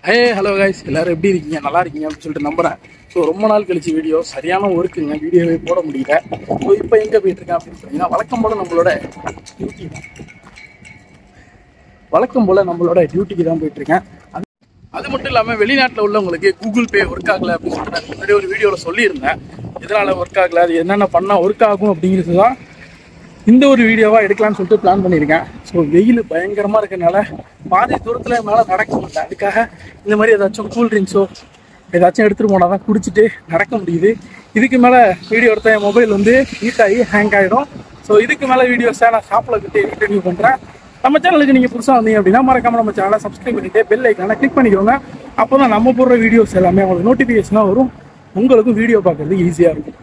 hey hello guys எல்லாரும் எப்படி இருக்கீங்க நல்லா இருக்கீங்க அப்படின்னு சொல்லிட்டு நம்புறேன் ஸோ ரொம்ப நாள் கழிச்சு வீடியோ சரியான ஒர்க்குங்க வீடியோவே போட முடியல ஸோ இப்போ எங்கே போயிட்டு இருக்கேன் அப்படின்னு சொன்னீங்கன்னா வழக்கம் போல் நம்மளோட டியூட்டி வழக்கம் போல் நம்மளோட டியூட்டிக்கு தான் போயிட்டு இருக்கேன் அது அது மட்டும் இல்லாமல் வெளிநாட்டில் உள்ளவங்களுக்கு கூகுள் பே ஒர்க் ஆகலை அப்படின்னு சொல்லிட்டு நான் முன்னாடி ஒரு வீடியோவில் சொல்லியிருந்தேன் இதனால் ஒர்க் ஆகலை அது என்னென்ன பண்ணால் ஒர்க் ஆகும் அப்படிங்கிறது தான் இந்த ஒரு வீடியோவாக எடுக்கலாம்னு சொல்லிட்டு பிளான் பண்ணியிருக்கேன் ஸோ வெயில் பயங்கரமாக இருக்கனால பாதி தூரத்தில் என்னால் நடக்க முடியல அதுக்காக இந்த மாதிரி ஏதாச்சும் கூல் ட்ரிங்க்ஸோ ஏதாச்சும் எடுத்துகிட்டு போனால் தான் குடிச்சிட்டு நடக்க முடியுது இதுக்கு மேலே வீடியோ எடுத்த என் மொபைல் வந்து ஹீட் ஆகி ஹேங் ஆகிடும் ஸோ இதுக்கு மேலே வீடியோஸை நான் ஷாப்பில் கிட்டே கண்டினியூ பண்ணுறேன் நம்ம சேனலுக்கு நீங்கள் புதுசாக வந்தீங்க அப்படின்னா மறக்காம நம்ம சேனலை சப்ஸ்கிரைப் பண்ணிட்டு பெல் ஐக்கான கிளிக் பண்ணிக்கோங்க அப்போ தான் நம்ம போடுற வீடியோஸ் எல்லாமே உங்களுக்கு நோட்டிஃபிகேஷனாக வரும் உங்களுக்கும் வீடியோ பார்க்குறது ஈஸியாக இருக்கும்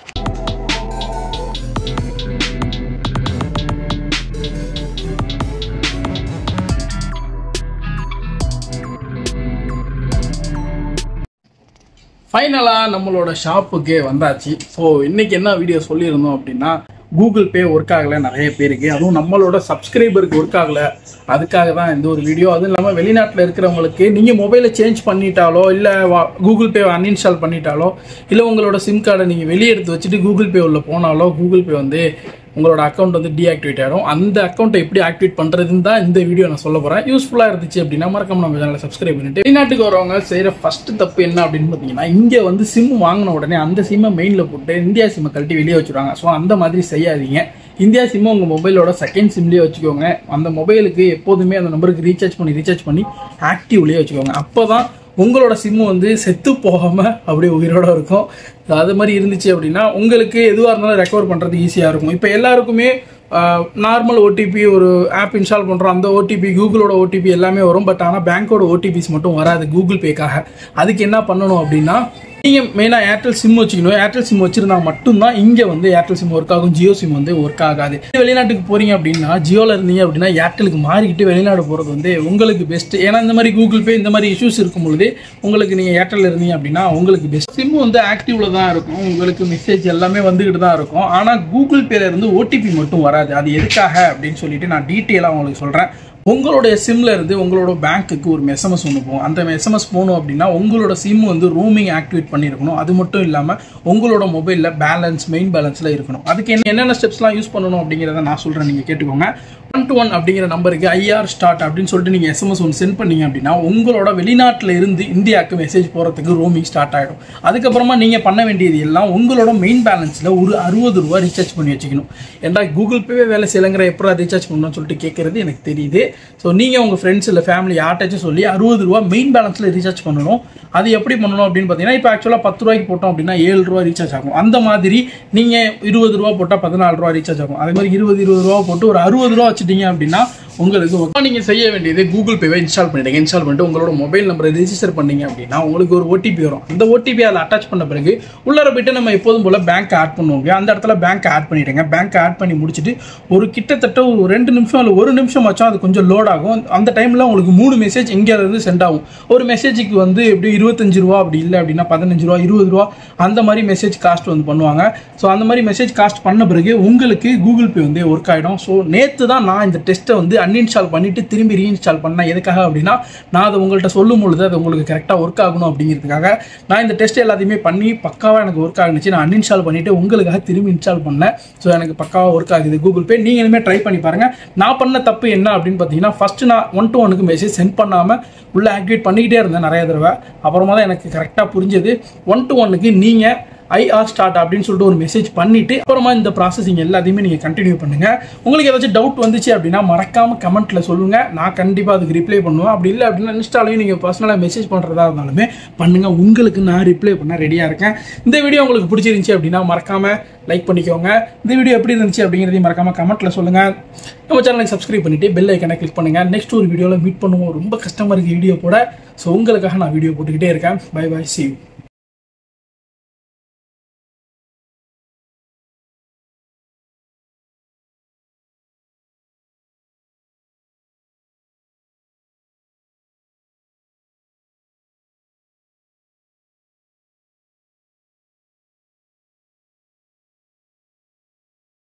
ஃபைனலாக நம்மளோட ஷாப்புக்கே வந்தாச்சு ஸோ இன்னைக்கு என்ன வீடியோ சொல்லியிருந்தோம் அப்படின்னா கூகுள் பே ஒர்க் ஆகலை நிறைய பேருக்கு அதுவும் நம்மளோட சப்ஸ்கிரைபருக்கு ஒர்க் ஆகலை அதுக்காக தான் இந்த ஒரு வீடியோ அதுவும் இல்லாமல் வெளிநாட்டில் இருக்கிறவங்களுக்கு நீங்கள் மொபைலை சேஞ்ச் பண்ணிட்டாலோ இல்லை கூகுள் பே அன்இன்ஸ்டால் பண்ணிட்டாலோ இல்லை உங்களோட சிம் கார்டை நீங்கள் வெளியே எடுத்து வச்சுட்டு கூகுள் பே உள்ள போனாலோ கூகுள் பே வந்து உங்களோட அக்கௌண்ட் வந்து டீஆக்டிவேட் ஆகிடும் அந்த அக்கௌண்ட்டை எப்படி ஆக்டிவேட் பண்ணுறதுன்னு தான் இந்த வீடியோ நான் சொல்ல போகிறேன் யூஸ்ஃபுல்லாக இருந்துச்சு அப்படின்னா மறக்காம நம்ம சேனலை சப்ஸ்கிரைப் பண்ணிட்டு வெளிநாட்டுக்கு வரவங்க செய்கிற ஃபர்ஸ்ட் தப்பு என்ன அப்படின்னு பார்த்தீங்கன்னா இங்கே வந்து சிம் வாங்கின உடனே அந்த சிம்மை மெயினில் போட்டு இந்தியா சிம்மை கழட்டி வெளியே வச்சுருவாங்க ஸோ அந்த மாதிரி செய்யாதீங்க இந்தியா சிம்மை உங்கள் மொபைலோட செகண்ட் சிம்லேயே வச்சுக்கோங்க அந்த மொபைலுக்கு எப்போதுமே அந்த நம்பருக்கு ரீசார்ஜ் பண்ணி ரீசார்ஜ் பண்ணி ஆக்டிவ்லேயே வச்சுக்கோங்க அப்போ தான் உங்களோட சிம்மு வந்து செத்து போகாமல் அப்படியே உயிரோட இருக்கும் அது மாதிரி இருந்துச்சு அப்படின்னா உங்களுக்கு எதுவாக இருந்தாலும் ரெக்கவர் பண்ணுறது ஈஸியாக இருக்கும் இப்போ எல்லாருக்குமே நார்மல் ஓடிபி ஒரு ஆப் இன்ஸ்டால் பண்ணுறோம் அந்த ஓடிபி கூகுளோட ஓடிபி எல்லாமே வரும் பட் ஆனால் பேங்க்கோட ஓடிபிஸ் மட்டும் வராது கூகுள் பேக்காக அதுக்கு என்ன பண்ணணும் அப்படின்னா நீங்கள் மெயினாக ஏர்டெல் சிம் வச்சுக்கணும் ஏர்டெல் சிம் வச்சிருந்தா மட்டும்தான் இங்கே வந்து ஏர்டெல் சிம் ஒர்க் ஆகும் ஜியோ சிம் வந்து ஒர்க் ஆகாது வெளிநாட்டுக்கு போகிறீங்க அப்படின்னா ஜியோவில் இருந்தீங்க அப்படின்னா ஏர்டெலுக்கு மாறிக்கிட்டு வெளிநாடு போகிறது வந்து உங்களுக்கு பெஸ்ட் ஏன்னா இந்த மாதிரி கூகுள் பே இந்த மாதிரி இஷ்யூஸ் இருக்கும் பொழுது உங்களுக்கு நீங்கள் ஏர்டெல் இருந்தீங்க அப்படின்னா உங்களுக்கு பெஸ்ட் சிம் வந்து ஆக்டிவில் தான் இருக்கும் உங்களுக்கு மெசேஜ் எல்லாமே வந்துக்கிட்டு தான் இருக்கும் ஆனால் கூகுள் பேல இருந்து ஓடிபி மட்டும் வராது அது எதுக்காக அப்படின்னு சொல்லிட்டு நான் டீட்டெயிலாக உங்களுக்கு சொல்கிறேன் உங்களுடைய சிம்ல இருந்து உங்களோட பேங்க்குக்கு ஒரு எஸ்எம்எஸ் ஒன்று போகும் அந்த எஸ்எம்எஸ் போகணும் அப்படின்னா உங்களோட சிம் வந்து ரூமிங் ஆக்டிவேட் பண்ணியிருக்கணும் அது மட்டும் இல்லாமல் உங்களோட மொபைலில் பேலன்ஸ் மெயின் பேலன்ஸில் இருக்கணும் அதுக்கு என்ன என்னென்ன ஸ்டெப்ஸ்லாம் யூஸ் பண்ணணும் அப்படிங்கிறத நான் சொல்கிறேன் நீங்கள் கேட்டுக்கோங்க ஒன் டு ஒன் அப்படிங்கிற நம்பருக்கு ஐஆர் ஸ்டார்ட் அப்படின்னு சொல்லிட்டு நீங்கள் எஸ்எம்எஸ் ஒன்று சென்ட் பண்ணீங்க அப்படின்னா உங்களோட வெளிநாட்டில் இருந்து இந்தியாவுக்கு மெசேஜ் போகிறதுக்கு ரோமிங் ஸ்டார்ட் ஆகிடும் அதுக்கப்புறமா நீங்கள் பண்ண வேண்டியது எல்லாம் உங்களோட மெயின் பேலன்ஸில் ஒரு அறுபது ரூபா ரீசார்ஜ் பண்ணி வச்சுக்கணும் ஏன்டா கூகுள் பேவே வேலை செய்யலைங்கிற எப்போ ரீசார்ஜ் பண்ணணும்னு சொல்லிட்டு கேட்குறது எனக்கு தெரியுது ஸோ நீங்கள் உங்கள் ஃப்ரெண்ட்ஸ் இல்லை ஃபேமிலி யார்ட்டாச்சும் சொல்லி அறுபது ரூபா மெயின் பேலன்ஸில் ரீசார்ஜ் பண்ணணும் அது எப்படி பண்ணணும் அப்படின்னு பார்த்தீங்கன்னா இப்போ ஆக்சுவலாக பத்து ரூபாய்க்கு போட்டோம் அப்படின்னா ஏழு ரூபா ரீசார்ஜ் ஆகும் அந்த மாதிரி நீங்கள் இருபது ரூபா போட்டால் பதினாலு ரூபா ரீசார்ஜ் ஆகும் அதே மாதிரி இருபது இருபது ரூபா போட்டு ஒரு அறுபது ரூபா வச்சுட்டீங்க அப்படின்னா உங்களுக்கு இப்போ நீங்கள் செய்ய வேண்டியது கூகுள் பேவை இன்ஸ்டால் பண்ணிடுங்க இன்ஸ்டால் பண்ணிட்டு உங்களோட மொபைல் நம்பரை ரெஜிஸ்டர் பண்ணீங்க அப்படின்னா உங்களுக்கு ஒரு ஓடிபி வரும் அந்த ஓடிபி அதில் அட்டாச் பண்ண பிறகு உள்ளார போயிட்டு நம்ம எப்போதும் போல் பேங்க் ஆட் பண்ணுவோம் இல்லையா அந்த இடத்துல பேங்க் ஆட் பண்ணிடுங்க பேங்க் ஆட் பண்ணி முடிச்சுட்டு ஒரு கிட்டத்தட்ட ஒரு ரெண்டு நிமிஷம் இல்லை ஒரு நிமிஷம் வச்சா அது கொஞ்சம் லோட் ஆகும் அந்த டைமில் உங்களுக்கு மூணு மெசேஜ் இருந்து சென்ட் ஆகும் ஒரு மெசேஜுக்கு வந்து எப்படி இருபத்தஞ்சு ரூபா அப்படி இல்லை அப்படின்னா பதினஞ்சு ரூபா இருபது ரூபா அந்த மாதிரி மெசேஜ் காஸ்ட் வந்து பண்ணுவாங்க ஸோ அந்த மாதிரி மெசேஜ் காஸ்ட் பண்ண பிறகு உங்களுக்கு கூகுள் பே வந்து ஒர்க் ஆகிடும் ஸோ நேற்று தான் நான் இந்த டெஸ்ட்டை வந்து அன்இன்ஸ்டால் பண்ணிவிட்டு திரும்பி ரீஇன்ஸ்டால் பண்ணேன் எதுக்காக அப்படின்னா நான் அதை உங்கள்கிட்ட சொல்லும் பொழுது அது உங்களுக்கு கரெக்டாக ஒர்க் ஆகணும் அப்படிங்கிறதுக்காக நான் இந்த டெஸ்ட் எல்லாத்தையுமே பண்ணி பக்காவாக எனக்கு ஒர்க் ஆகுனுச்சு நான் அன்இன்ஸ்டால் பண்ணிவிட்டு உங்களுக்காக திரும்பி இன்ஸ்டால் பண்ணேன் ஸோ எனக்கு பக்காவாக ஒர்க் ஆகுது கூகுள் பே நீங்கள் இனிமேல் ட்ரை பண்ணி பாருங்கள் நான் பண்ண தப்பு என்ன அப்படின்னு பார்த்தீங்கன்னா ஃபஸ்ட்டு நான் ஒன் டு ஒனுக்கு மெசேஜ் சென்ட் பண்ணாமல் உள்ளே ஆக்டிவேட் பண்ணிக்கிட்டே இருந்தேன் நிறைய தடவை அப்புறமா தான் எனக்கு கரெக்டாக புரிஞ்சது ஒன் டு ஒனுக்கு நீங்கள் ஐஆர் ஸ்டார்ட் அப்படின்னு சொல்லிட்டு ஒரு மெசேஜ் பண்ணிட்டு அப்புறமா இந்த ப்ராசஸிங் எல்லாத்தையுமே நீங்கள் கண்டினியூ பண்ணுங்க உங்களுக்கு ஏதாச்சும் டவுட் வந்துச்சு அப்படின்னா மறக்காம கமெண்ட்ல சொல்லுங்க நான் கண்டிப்பாக அதுக்கு ரிப்ளை பண்ணுவேன் அப்படி இல்லை அப்படின்னா இன்ஸ்டாலையும் நீங்கள் பர்சனலாக மெசேஜ் பண்ணுறதா இருந்தாலுமே பண்ணுங்க உங்களுக்கு நான் ரிப்ளை பண்ண ரெடியாக இருக்கேன் இந்த வீடியோ உங்களுக்கு பிடிச்சிருந்துச்சி அப்படின்னா மறக்காம லைக் பண்ணிக்கோங்க இந்த வீடியோ எப்படி இருந்துச்சு அப்படிங்கிறதையும் மறக்காம கமெண்ட்ல சொல்லுங்க நம்ம சேனலுக்கு சப்ஸ்கிரைப் பண்ணிட்டு பெல் ஐக்கனை கிளிக் பண்ணுங்க நெக்ஸ்ட் ஒரு வீடியோவில் மீட் பண்ணுவோம் ரொம்ப கஷ்டமாக இருக்குது வீடியோ போட ஸோ உங்களுக்காக நான் வீடியோ போட்டுக்கிட்டே இருக்கேன் பை பை சி யூ